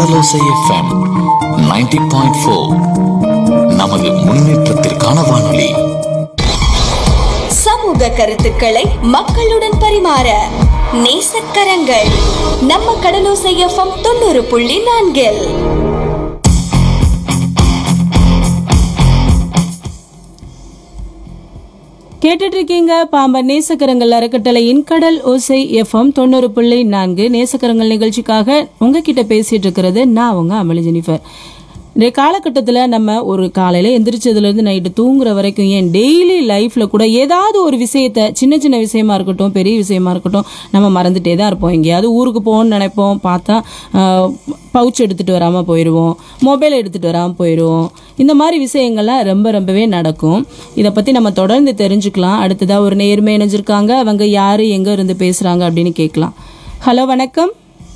கடலோசை FM 90.4 point four நமது முன்னேற்றத்திற்கான வானொலி சமூக கருத்துக்களை மக்களுடன் பரிமாற நேசக்கரங்கள் நம்ம கடலோசை எஃப்எம் தொண்ணூறு புள்ளி நான்கில் கேட்டுட்டு இருக்கீங்க பாம்பன் நேசக்கரங்கள் அறக்கட்டளையின் கடல் ஓசை எஃப்எம் தொண்ணூறு புள்ளி நான்கு நேசக்கரங்கள் நிகழ்ச்சிக்காக உங்ககிட்ட பேசிட்டு இருக்கிறது நான் உங்க அமளி ஜெனிஃபர் இந்த காலகட்டத்தில் நம்ம ஒரு காலையில் எந்திரிச்சதுலேருந்து நைட்டு தூங்குற வரைக்கும் ஏன் டெய்லி லைஃப்பில் கூட ஏதாவது ஒரு விஷயத்த சின்ன சின்ன விஷயமா இருக்கட்டும் பெரிய விஷயமா இருக்கட்டும் நம்ம மறந்துட்டே தான் இருப்போம் எங்கேயாவது ஊருக்கு போகணும்னு நினைப்போம் பார்த்தா பவுச் எடுத்துகிட்டு வராமல் போயிடுவோம் மொபைல் எடுத்துகிட்டு வராமல் போயிடுவோம் இந்த மாதிரி விஷயங்கள்லாம் ரொம்ப ரொம்பவே நடக்கும் இதை பற்றி நம்ம தொடர்ந்து தெரிஞ்சுக்கலாம் அடுத்ததாக ஒரு நேர்மை இணைஞ்சிருக்காங்க அவங்க யார் எங்கே இருந்து பேசுகிறாங்க அப்படின்னு கேட்கலாம் ஹலோ வணக்கம்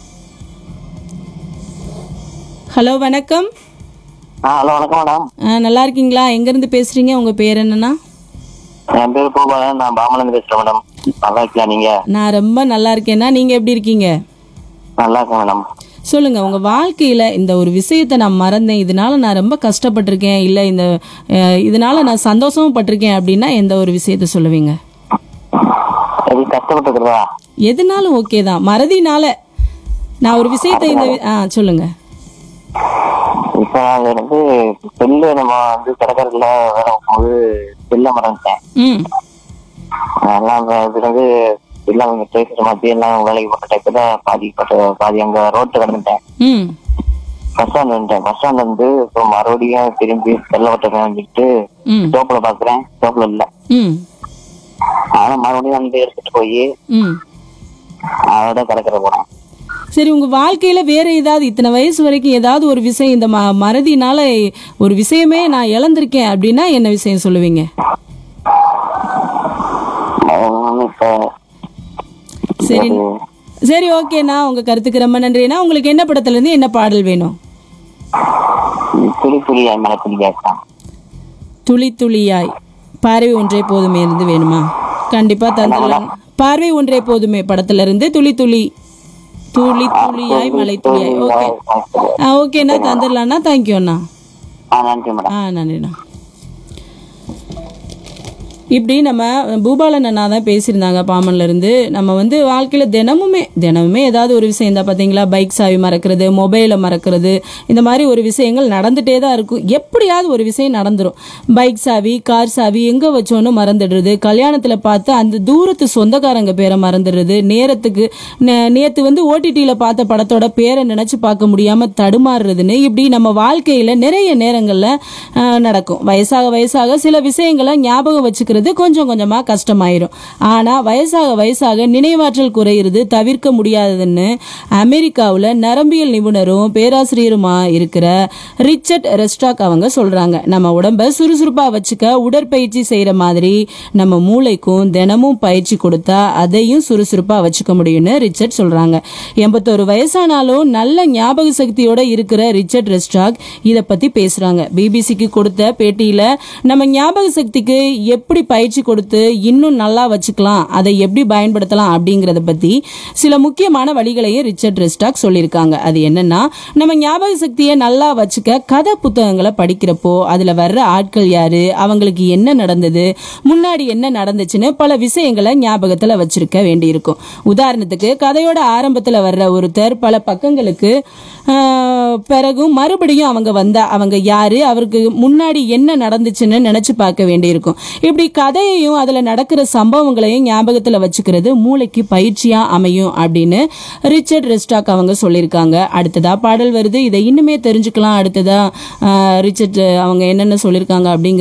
ஹலோ வணக்கம் ஆ ஹலோ வணக்கம் மேடம் ஆ, நல்லா இருக்கீங்களா எங்கேருந்து பேசுகிறீங்க உங்கள் பேர் என்னன்னா என் பேர் பூபாலன் நான் பாமலேருந்து பேசுறேன் மேடம் நல்லா இருக்கியா நீங்க நான் ரொம்ப நல்லா இருக்கேன்னா நீங்கள் எப்படி இருக்கீங்க நல்லா இருக்கேன் மேடம் சொல்லுங்க உங்க வாழ்க்கையில இந்த ஒரு விஷயத்தை நான் மறந்தேன் இதனால நான் ரொம்ப கஷ்டப்பட்டிருக்கேன் இல்ல இந்த அஹ், இதனால நான் சந்தோஷமும் பட்டிருக்கேன் அப்படின்னா எந்த ஒரு விஷயத்த சொல்லுவீங்க எப்படி கஷ்டப்பட்டுக்கிறதா எதுனாலும் ஓகே தான் மறதினால நான் ஒரு விஷயத்தை இந்த வி- ஆ சொல்லுங்க இப்ப நான் வந்து செல்லு நம்ம வந்து கிடக்கறதுல வேற போது செல்ல மறந்துட்டேன் ம் எல்லாம் இப்ப இது வந்து எல்லாம் பேசுற மாதிரி எல்லாம் வேலைக்கு போட்ட டைப்ல பாதி போட்ட பாதி அங்க ரோட்டு கிடந்துட்டேன் ம் பஸ் ஸ்டாண்ட் வந்துட்டேன் பஸ் ஸ்டாண்ட் வந்து இப்போ மறுபடியும் திரும்பி செல்ல ஓட்ட வந்துட்டு ம் ஸ்டோப்ல பாக்குறேன் ஸ்டோப்ல இல்ல ம் ஆனா மறுபடியும் வந்து எடுத்துட்டு போய் ம் அதோட கிடக்கிற போனேன் சரி உங்க வாழ்க்கையில வேற ஏதாவது இத்தனை வயசு வரைக்கும் ஏதாவது ஒரு விஷயம் இந்த ம மறதினால ஒரு விஷயமே நான் இழந்திருக்கேன் அப்படின்னா என்ன விஷயம் சொல்லுவீங்க அதனால இப்ப சரி சரி ஓகேண்ணா உங்க கருத்துக்கு ரொம்ப நன்றிண்ணா உங்களுக்கு என்ன படத்துல இருந்து என்ன பாடல் வேணும் துளி துளியாய் மழை துளியாய்தான் துளி துளியாய் பார்வை ஒன்றே போதுமே இருந்து வேணுமா கண்டிப்பா தந்துடலாம் பார்வை ஒன்றே போதுமே படத்துல இருந்து துளி துளி துளி துளியாய் மலை துளியாய் ஓகே ஆ ஓகேண்ணா தந்துடலாம்ண்ணா தேங்க்யூண்ணா ஆ நன்றி மேடம் ஆ நன்றிண்ணா இப்படி நம்ம பூபாலன் அண்ணா தான் பேசியிருந்தாங்க பாமன்ல இருந்து நம்ம வந்து வாழ்க்கையில தினமுமே தினமுமே ஏதாவது ஒரு விஷயம் தான் பாத்தீங்களா பைக் சாவி மறக்கிறது மொபைலை மறக்கிறது இந்த மாதிரி ஒரு விஷயங்கள் நடந்துட்டே தான் இருக்கும் எப்படியாவது ஒரு விஷயம் நடந்துரும் பைக் சாவி கார் சாவி எங்க வச்சோன்னு மறந்துடுறது கல்யாணத்துல பார்த்து அந்த தூரத்து சொந்தக்காரங்க பேரை மறந்துடுறது நேரத்துக்கு நே- நேத்து வந்து ஓடிடியில பார்த்த படத்தோட பேரை நினைச்சு பார்க்க முடியாம தடுமாறுறதுன்னு இப்படி நம்ம வாழ்க்கையில நிறைய நேரங்கள்ல ஆஹ், நடக்கும் வயசாக வயசாக சில விஷயங்களை ஞாபகம் வச்சுக்கிறது கொஞ்சம் கொஞ்சமா கஷ்டமாயிரும் ஆனா வயசாக வயசாக நினைவாற்றல் குறையிறது தவிர்க்க முடியாததுன்னு அமெரிக்காவுல நரம்பியல் நிபுணரும் பேராசிரியருமா இருக்கிற ரிச்சர்ட் ரெஸ்டாக் அவங்க சொல்றாங்க நம்ம உடம்ப சுறுசுறுப்பா வச்சுக்க உடற்பயிற்சி செய்யற மாதிரி நம்ம மூளைக்கும் தினமும் பயிற்சி கொடுத்தா அதையும் சுறுசுறுப்பா வச்சுக்க முடியும்னு ரிச்சர்ட் சொல்றாங்க எண்பத்தோரு வயசானாலும் நல்ல ஞாபக சக்தியோட இருக்கிற ரிச்சர்ட் ரெஸ்டாக் இத பத்தி பேசுறாங்க பிபிசிக்கு கொடுத்த பேட்டியில நம்ம ஞாபக சக்திக்கு எப்படி பயிற்சி கொடுத்து இன்னும் நல்லா வச்சுக்கலாம் அதை எப்படி பயன்படுத்தலாம் அப்படிங்கறத பத்தி சில முக்கியமான வழிகளையும் ரிச்சர்ட் ரெஸ்டாக் சொல்லியிருக்காங்க அது என்னன்னா நம்ம ஞாபக சக்தியை நல்லா வச்சுக்க கதை புத்தகங்களை படிக்கிறப்போ அதுல வர்ற ஆட்கள் யாரு அவங்களுக்கு என்ன நடந்தது முன்னாடி என்ன நடந்துச்சுன்னு பல விஷயங்களை ஞாபகத்துல வச்சிருக்க வேண்டியிருக்கும் உதாரணத்துக்கு கதையோட ஆரம்பத்துல வர்ற ஒருத்தர் பல பக்கங்களுக்கு ஆஹ், பிறகு மறுபடியும் அவங்க வந்தா அவங்க யாரு அவருக்கு முன்னாடி என்ன நடந்துச்சுன்னு நினைச்சு பார்க்க வேண்டியிருக்கும் இப்படி கதையையும் அதுல நடக்கிற சம்பவங்களையும் ஞாபகத்துல வச்சுக்கிறது மூளைக்கு பயிற்சியா அமையும் அப்படின்னு ரிச்சர்ட் ரெஸ்டாக் அவங்க சொல்லியிருக்காங்க அடுத்ததா பாடல் வருது இதை இன்னுமே தெரிஞ்சுக்கலாம் அடுத்ததா ஆஹ், ரிச்சர்ட் அவங்க என்னென்ன சொல்லியிருக்காங்க அப்படிங்கிற